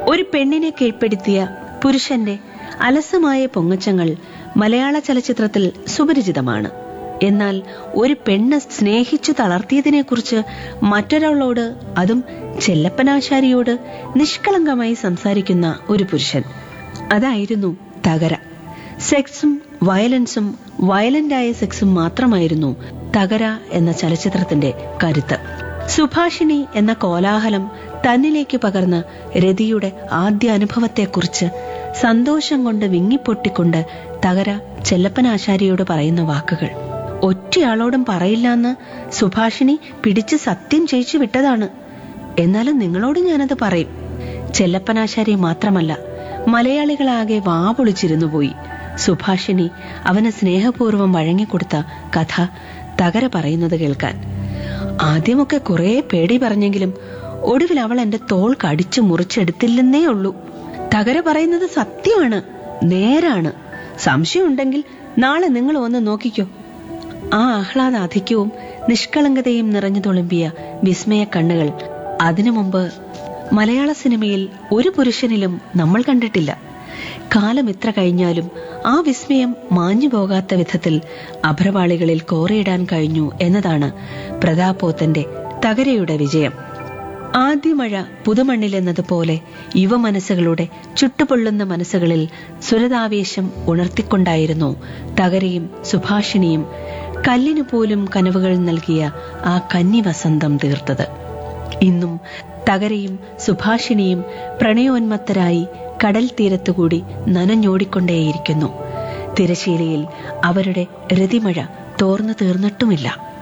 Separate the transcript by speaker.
Speaker 1: ഒരു പെണ്ണിനെ കീഴ്പ്പെടുത്തിയ പുരുഷന്റെ അലസമായ പൊങ്ങച്ചങ്ങൾ മലയാള ചലച്ചിത്രത്തിൽ സുപരിചിതമാണ് എന്നാൽ ഒരു പെണ്ണ് സ്നേഹിച്ചു തളർത്തിയതിനെക്കുറിച്ച് മറ്റൊരാളോട് അതും ചെല്ലപ്പനാശാരിയോട് നിഷ്കളങ്കമായി സംസാരിക്കുന്ന ഒരു പുരുഷൻ അതായിരുന്നു തകര സെക്സും വയലൻസും വയലന്റായ സെക്സും മാത്രമായിരുന്നു തകര എന്ന ചലച്ചിത്രത്തിന്റെ കരുത്ത് സുഭാഷിണി എന്ന കോലാഹലം തന്നിലേക്ക് പകർന്ന രതിയുടെ ആദ്യ അനുഭവത്തെക്കുറിച്ച് സന്തോഷം കൊണ്ട് വിങ്ങിപ്പൊട്ടിക്കൊണ്ട് തകര ചെല്ലപ്പനാശാരിയോട് പറയുന്ന വാക്കുകൾ ഒറ്റയാളോടും പറയില്ലാന്ന് സുഭാഷിണി പിടിച്ച് സത്യം ചെയ്യിച്ചു വിട്ടതാണ് എന്നാലും നിങ്ങളോട് ഞാനത് പറയും ചെല്ലപ്പനാശാരി മാത്രമല്ല മലയാളികളാകെ വാ പൊളിച്ചിരുന്നു പോയി സുഭാഷിണി അവന് സ്നേഹപൂർവ്വം വഴങ്ങിക്കൊടുത്ത കഥ തകര പറയുന്നത് കേൾക്കാൻ ആദ്യമൊക്കെ കുറെ പേടി പറഞ്ഞെങ്കിലും ഒടുവിൽ അവൾ എന്റെ തോൾ കടിച്ചു മുറിച്ചെടുത്തില്ലെന്നേ ഉള്ളൂ തകര പറയുന്നത് സത്യമാണ് നേരാണ് സംശയമുണ്ടെങ്കിൽ നാളെ നിങ്ങൾ വന്ന് നോക്കിക്കോ ആ ആഹ്ലാദാധിക്യവും നിഷ്കളങ്കതയും നിറഞ്ഞു തുളുമ്പിയ വിസ്മയ കണ്ണുകൾ അതിനു മുമ്പ് മലയാള സിനിമയിൽ ഒരു പുരുഷനിലും നമ്മൾ കണ്ടിട്ടില്ല കാലം എത്ര കഴിഞ്ഞാലും ആ വിസ്മയം മാഞ്ഞു പോകാത്ത വിധത്തിൽ അഭ്രപാളികളിൽ കോറിയിടാൻ കഴിഞ്ഞു എന്നതാണ് പ്രതാപോത്തന്റെ തകരയുടെ വിജയം ആദ്യ മഴ പുതുമണ്ണിലെന്നതുപോലെ യുവമനസ്സുകളുടെ ചുട്ടുപൊള്ളുന്ന മനസ്സുകളിൽ സുരതാവേശം ഉണർത്തിക്കൊണ്ടായിരുന്നു തകരയും സുഭാഷിണിയും കല്ലിനു പോലും കനവുകൾ നൽകിയ ആ കന്നി വസന്തം തീർത്തത് ഇന്നും തകരയും സുഭാഷിണിയും പ്രണയോന്മത്തരായി കടൽ തീരത്തുകൂടി നനഞ്ഞോടിക്കൊണ്ടേയിരിക്കുന്നു തിരശീലയിൽ അവരുടെ രതിമഴ തോർന്നു തീർന്നിട്ടുമില്ല